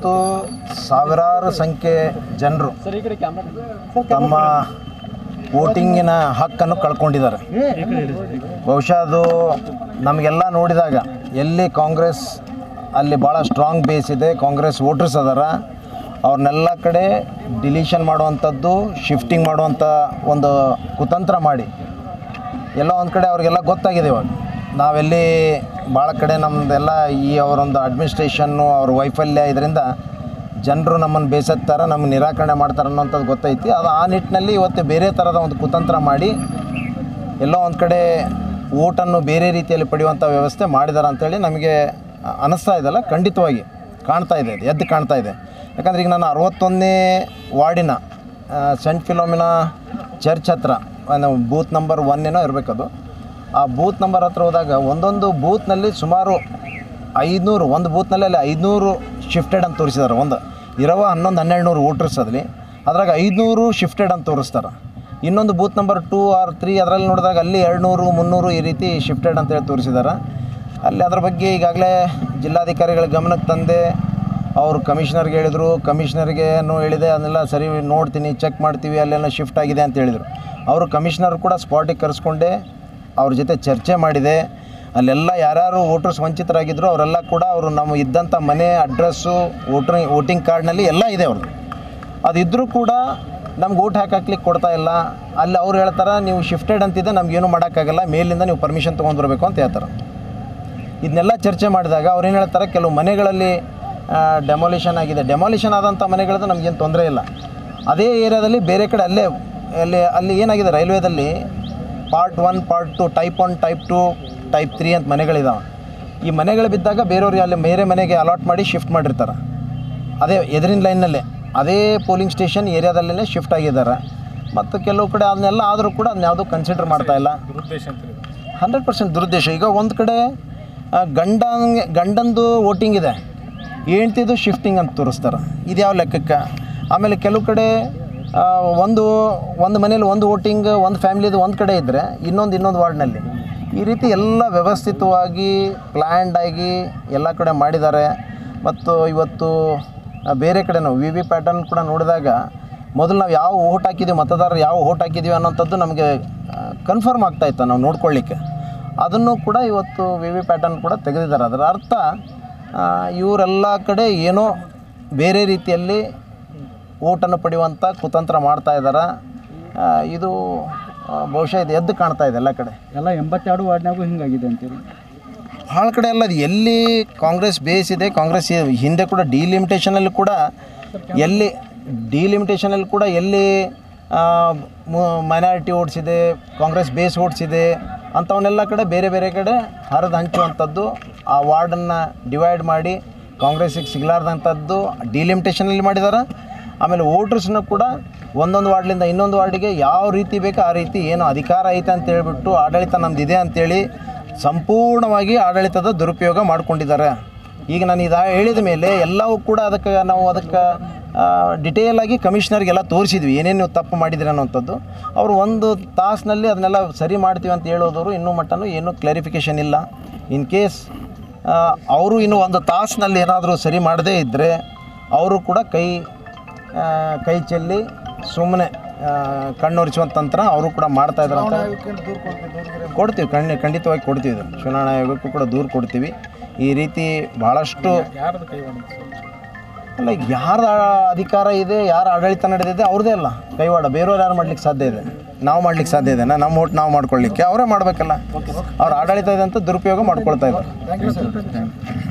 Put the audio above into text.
ಇವತ್ತು ಸಾವಿರಾರು ಸಂಖ್ಯೆ ಜನರು ತಮ್ಮ ವೋಟಿಂಗಿನ ಹಕ್ಕನ್ನು ಕಳ್ಕೊಂಡಿದ್ದಾರೆ ಬಹುಶಃ ಅದು ನಮಗೆಲ್ಲ ನೋಡಿದಾಗ ಎಲ್ಲಿ ಕಾಂಗ್ರೆಸ್ ಅಲ್ಲಿ ಭಾಳ ಸ್ಟ್ರಾಂಗ್ ಬೇಸ್ ಇದೆ ಕಾಂಗ್ರೆಸ್ ವೋಟರ್ಸ್ ಅದಾರ ಅವ್ರನ್ನೆಲ್ಲ ಕಡೆ ಡಿಲೀಷನ್ ಮಾಡುವಂಥದ್ದು ಶಿಫ್ಟಿಂಗ್ ಮಾಡುವಂಥ ಒಂದು ಕುತಂತ್ರ ಮಾಡಿ ಎಲ್ಲ ಒಂದು ಕಡೆ ಅವ್ರಿಗೆಲ್ಲ ಗೊತ್ತಾಗಿದೆ ಇವಾಗ ನಾವೆಲ್ಲಿ ಭಾಳ ಕಡೆ ನಮ್ಮದೆಲ್ಲ ಈ ಅವರೊಂದು ಅಡ್ಮಿನಿಸ್ಟ್ರೇಷನ್ನು ಅವ್ರ ವೈಫಲ್ಯ ಇದರಿಂದ ಜನರು ನಮ್ಮನ್ನು ಬೇಸತ್ತಾರ ನಮ್ಗೆ ನಿರಾಕರಣೆ ಮಾಡ್ತಾರೆ ಅನ್ನೋಂಥದ್ದು ಗೊತ್ತೈತಿ ಅದು ಆ ನಿಟ್ಟಿನಲ್ಲಿ ಇವತ್ತು ಬೇರೆ ಥರದ ಒಂದು ಕುತಂತ್ರ ಮಾಡಿ ಎಲ್ಲೋ ಒಂದು ಕಡೆ ಓಟನ್ನು ಬೇರೆ ರೀತಿಯಲ್ಲಿ ಪಡೆಯುವಂಥ ವ್ಯವಸ್ಥೆ ಮಾಡಿದ್ದಾರೆ ಅಂತೇಳಿ ನಮಗೆ ಅನ್ನಿಸ್ತಾ ಇದೆಲ್ಲ ಖಂಡಿತವಾಗಿ ಕಾಣ್ತಾ ಇದೆ ಅದು ಎದ್ದು ಕಾಣ್ತಾ ಇದೆ ಯಾಕಂದ್ರೆ ಈಗ ನಾನು ಅರವತ್ತೊಂದನೇ ವಾರ್ಡಿನ ಆ, ಸೆಂಟ್ ಫಿಲೋಮಿನಾ ಚರ್ಚ್ ಹತ್ರ ನಾವು ಬೂತ್ ನಂಬರ್ ಒನ್ನೇನೋ ಇರಬೇಕದು ಆ ಬೂತ್ ನಂಬರ್ ಹತ್ರ ಹೋದಾಗ ಒಂದೊಂದು ಬೂತ್ನಲ್ಲಿ ಸುಮಾರು ಐದುನೂರು ಒಂದು ಬೂತ್ನಲ್ಲಿ ಅಲ್ಲಿ ಐದುನೂರು ಶಿಫ್ಟೆಡ್ ಅಂತ ತೋರಿಸಿದ್ದಾರೆ ಒಂದು ಇರುವ ಹನ್ನೊಂದು ಹನ್ನೆರಡು ನೂರು ವೋಟರ್ಸ್ ಅದರಲ್ಲಿ ಅದ್ರಾಗ ಐದುನೂರು ಶಿಫ್ಟೆಡ್ ಅಂತ ತೋರಿಸ್ತಾರೆ ಇನ್ನೊಂದು booth number two or three ಅದರಲ್ಲಿ ನೋಡಿದಾಗ ಅಲ್ಲಿ ಎರಡು ನೂರು ಮುನ್ನೂರು ಈ ರೀತಿ ಶಿಫ್ಟೆಡ್ ಅಂತೇಳಿ ತೋರಿಸಿದ್ದಾರೆ ಅಲ್ಲಿ ಅದ್ರ ಬಗ್ಗೆ ಈಗಾಗಲೇ ಜಿಲ್ಲಾಧಿಕಾರಿಗಳ ಗಮನಕ್ಕೆ ತಂದೆ ಅವರು ಕಮಿಷನರ್ಗೆ ಹೇಳಿದರು ಕಮಿಷನರ್ಗೇನು ಹೇಳಿದೆ ಅದನ್ನೆಲ್ಲ ಸರಿ ನೋಡ್ತೀನಿ ಚೆಕ್ ಮಾಡ್ತೀವಿ ಅಲ್ಲೆಲ್ಲ ಶಿಫ್ಟ್ ಆಗಿದೆ ಅಂತ ಹೇಳಿದರು ಅವರು ಕಮಿಷನರ್ ಕೂಡ ಸ್ಪಾಟಿಗೆ ಕರೆಸ್ಕೊಂಡೆ ಅವ್ರ ಜೊತೆ ಚರ್ಚೆ ಮಾಡಿದೆ ಅಲ್ಲೆಲ್ಲ ಯಾರ್ಯಾರು ವೋಟರ್ಸ್ ವಂಚಿತರಾಗಿದ್ದರು ಅವರೆಲ್ಲ ಕೂಡ ಅವರು ನಮ್ಮ ಇದ್ದಂಥ ಮನೆ ಅಡ್ರೆಸ್ಸು ವೋಟ್ರಿಂಗ್ ವೋಟಿಂಗ್ ಕಾರ್ಡ್ನಲ್ಲಿ ಎಲ್ಲ ಇದೆ ಅವ್ರದ್ದು ಅದಿದ್ದರೂ ಕೂಡ ನಮ್ಗೆ ಓಟ್ ಹಾಕಾಕ್ಲಿಕ್ಕೆ ಕೊಡ್ತಾ ಇಲ್ಲ ಅಲ್ಲಿ ಅವ್ರು ಹೇಳ್ತಾರೆ ನೀವು ಶಿಫ್ಟೆಡ್ ಅಂತಿದೆ ನಮಗೇನು ಮಾಡೋಕ್ಕಾಗಲ್ಲ ಮೇಲಿಂದ ನೀವು ಪರ್ಮಿಷನ್ ತೊಗೊಂಡು ಬರಬೇಕು ಅಂತ ಹೇಳ್ತಾರೆ ಇದನ್ನೆಲ್ಲ ಚರ್ಚೆ ಮಾಡಿದಾಗ ಅವ್ರು ಏನು ಹೇಳ್ತಾರೆ ಕೆಲವು ಮನೆಗಳಲ್ಲಿ ಡೆಮಾಲಿಷನ್ ಆಗಿದೆ ಡೆಮಾಲಿಷನ್ ಆದಂಥ ಮನೆಗಳದ್ದು ನಮಗೇನು ತೊಂದರೆ ಇಲ್ಲ ಅದೇ ಏರಿಯಾದಲ್ಲಿ ಬೇರೆ ಕಡೆ ಅಲ್ಲೇ ಅಲ್ಲಿ ಅಲ್ಲಿ ಏನಾಗಿದೆ ರೈಲ್ವೇದಲ್ಲಿ part one part two type one type two type three ಅಂತ ಮನೆಗಳಿದಾವೆ ಈ ಮನೆಗಳು ಬಿದ್ದಾಗ ಬೇರೆಯವ್ರಿಗೆ ಅಲ್ಲಿ ಬೇರೆ ಮನೆಗೆ ಅಲಾಟ್ ಮಾಡಿ ಶಿಫ್ಟ್ ಮಾಡಿರ್ತಾರೆ ಅದೇ ಎದುರಿನ ಲೈನ್ನಲ್ಲೇ ಅದೇ ಪೋಲಿಂಗ್ ಸ್ಟೇಷನ್ ಏರಿಯಾದಲ್ಲೇ ಶಿಫ್ಟ್ ಆಗಿದ್ದಾರೆ ಮತ್ತು ಕೆಲವು ಕಡೆ ಅದನ್ನೆಲ್ಲ ಆದರೂ ಕೂಡ ಅದನ್ನ ಯಾವುದೂ ಕನ್ಸಿಡರ್ ಮಾಡ್ತಾ ಇಲ್ಲ ಹಂಡ್ರೆಡ್ ಪರ್ಸೆಂಟ್ ದುರುದ್ದೇಶ ಈಗ ಒಂದು ಕಡೆ ಆ, ಗಂಡನ್ ಗಂಡಂದು ವೋಟಿಂಗ್ ಇದೆ ಹೆಂಡ್ತಿದು ಶಿಫ್ಟಿಂಗ್ ಅಂತ ತೋರಿಸ್ತಾರೆ ಇದು ಯಾವ ಲೆಕ್ಕಕ್ಕೆ ಆಮೇಲೆ ಕೆಲವು ಕಡೆ ಆ, ಒಂದು ಒಂದು ಮನೇಲಿ ಒಂದು ವೋಟಿಂಗ್ ಒಂದು ಫ್ಯಾಮಿಲಿದು ಒಂದು ಕಡೆ ಇದ್ದರೆ ಇನ್ನೊಂದು ಇನ್ನೊಂದು ವಾರ್ಡ್ನಲ್ಲಿ ಈ ರೀತಿ ಎಲ್ಲ ವ್ಯವಸ್ಥಿತವಾಗಿ ಪ್ಲ್ಯಾಂಡ್ ಆಗಿ ಎಲ್ಲ ಕಡೆ ಮಾಡಿದ್ದಾರೆ ಮತ್ತು ಇವತ್ತು ಆ, ಬೇರೆ ಕಡೆ ನಾವು ವಿ ವಿ ಪ್ಯಾಟರ್ನ್ ಕೂಡ ನೋಡಿದಾಗ ಮೊದಲು ನಾವು ಯಾವ ಓಟ್ ಹಾಕಿದ್ದೀವಿ ಮತದಾರರು ಯಾವ ಓಟ್ ಹಾಕಿದ್ದೀವಿ ಅನ್ನೋಂಥದ್ದು ನಮಗೆ ಕನ್ಫರ್ಮ್ ಆಗ್ತಾ ಇತ್ತು ನಾವು ನೋಡ್ಕೊಳ್ಳಿಕ್ಕೆ ಅದನ್ನು ಕೂಡ ಇವತ್ತು ವಿ ವಿ ಪ್ಯಾಟರ್ನ್ ಕೂಡ ತೆಗೆದಿದ್ದಾರೆ ಅದರ ಅರ್ಥ ಆ, ಇವರೆಲ್ಲ ಕಡೆ ಏನೋ ಬೇರೆ ರೀತಿಯಲ್ಲಿ ಓಟನ್ನು ಪಡೆಯುವಂಥ ಕುತಂತ್ರ ಮಾಡ್ತಾ ಇದ್ದಾರೆ ಆ, ಇದು ಆ, ಬಹುಶಃ ಇದು ಎದ್ದು ಕಾಣ್ತಾ ಇದೆ ಎಲ್ಲ ಕಡೆ ಎಲ್ಲ ಎಂಬತ್ತೆರಡು ವಾರ್ಡ್ನಾಗೂ ಹಿಂಗಾಗಿದೆ ಅಂತೀರಿ ಭಾಳ ಕಡೆ ಅಲ್ಲ ಅದು ಎಲ್ಲಿ ಕಾಂಗ್ರೆಸ್ ಬೇಸ್ ಇದೆ ಕಾಂಗ್ರೆಸ್ ಈ ಹಿಂದೆ ಕೂಡ ಡಿಲಿಮಿಟೇಷನಲ್ಲಿ ಕೂಡ ಎಲ್ಲಿ ಡಿಲಿಮಿಟೇಷನಲ್ಲಿ ಕೂಡ ಎಲ್ಲಿ ಮೈನಾರಿಟಿ ಓಟ್ಸ್ ಇದೆ ಕಾಂಗ್ರೆಸ್ ಬೇಸ್ ಓಟ್ಸ್ ಇದೆ ಅಂಥವನ್ನೆಲ್ಲ ಕಡೆ ಬೇರೆ ಬೇರೆ ಕಡೆ ಹರಿದು ಹಂಚುವಂಥದ್ದು ಆ ವಾರ್ಡನ್ನು ಡಿವೈಡ್ ಮಾಡಿ ಕಾಂಗ್ರೆಸ್ಸಿಗೆ ಸಿಗಲಾರ್ದಂಥದ್ದು ಡಿಲಿಮಿಟೇಷನಲ್ಲಿ ಮಾಡಿದ್ದಾರೆ ಆಮೇಲೆ ವೋಟರ್ಸ್ನ ಕೂಡ ಒಂದೊಂದು ವಾರ್ಡ್ಲಿಂದ ಇನ್ನೊಂದು ವಾರ್ಡಿಗೆ ಯಾವ ರೀತಿ ಬೇಕೋ ಆ ರೀತಿ ಏನು ಅಧಿಕಾರ ಐತೆ ಅಂತ ಹೇಳ್ಬಿಟ್ಟು ಆಡಳಿತ ನಮ್ಮದಿದೆ ಅಂತೇಳಿ ಸಂಪೂರ್ಣವಾಗಿ ಆಡಳಿತದ ದುರುಪಯೋಗ ಮಾಡ್ಕೊಂಡಿದ್ದಾರೆ ಈಗ ನಾನು ಇದು ಹೇಳಿದ ಮೇಲೆ ಎಲ್ಲವೂ ಕೂಡ ಅದಕ್ಕೆ ನಾವು ಅದಕ್ಕೆ ಡಿಟೇಲ್ ಆಗಿ ಕಮಿಷನರ್ಗೆಲ್ಲ ತೋರಿಸಿದ್ವಿ ಏನೇನು ನೀವು ತಪ್ಪು ಮಾಡಿದ್ರಿ ಅನ್ನೋಂಥದ್ದು ಅವರು ಒಂದು ತಾಸಿನಲ್ಲಿ ಅದನ್ನೆಲ್ಲ ಸರಿ ಮಾಡ್ತೀವಿ ಅಂತ ಹೇಳೋದವರು ಇನ್ನೂ ಮಟ್ಟನೂ ಏನೂ ಕ್ಲಾರಿಫಿಕೇಷನ್ ಇಲ್ಲ ಇನ್ ಕೇಸ್ ಅವರು ಇನ್ನು ಒಂದು ತಾಸಿನಲ್ಲಿ ಏನಾದರೂ ಸರಿ ಮಾಡದೇ ಇದ್ದರೆ ಅವರು ಕೂಡ ಕೈ ಆ, ಕೈ ಚೆಲ್ಲಿ ಸುಮ್ಮನೆ ಕಣ್ಣೊರೆಸುವಂಥ ತಂತ್ರ ಅವರು ಕೂಡ ಮಾಡ್ತಾ ಇದ್ದಾರೆ ಅಂತ ಕೊಡ್ತೀವಿ ಖಂಡಿ ಖಂಡಿತವಾಗಿ ಕೊಡ್ತೀವಿ ಇದು ಚುನಾವಣಾ ಆಯೋಗಕ್ಕೂ ಕೂಡ ದೂರು ಕೊಡ್ತೀವಿ ಈ ರೀತಿ ಭಾಳಷ್ಟು ಅಲ್ಲ ಈಗ ಯಾರ ಅಧಿಕಾರ ಇದೆ ಯಾರ ಆಡಳಿತ ನಡೆದಿದೆ ಅವ್ರದ್ದೇ ಅಲ್ಲ ಕೈವಾಡ ಬೇರೆಯವ್ರು ಯಾರು ಮಾಡ್ಲಿಕ್ಕೆ ಸಾಧ್ಯ ಇದೆ ನಾವು ಮಾಡ್ಲಿಕ್ಕೆ ಸಾಧ್ಯ ಇದೆ ನಮ್ಮ ಓಟ್ ನಾವು ಮಾಡ್ಕೊಳ್ಳಿಕ್ಕೆ ಅವರೇ ಮಾಡಬೇಕಲ್ಲ ಅವ್ರ ಆಡಳಿತ ಇದೆ ಅಂತ ದುರುಪಯೋಗ ಮಾಡ್ಕೊಳ್ತಾ ಇದ್ದಾರೆ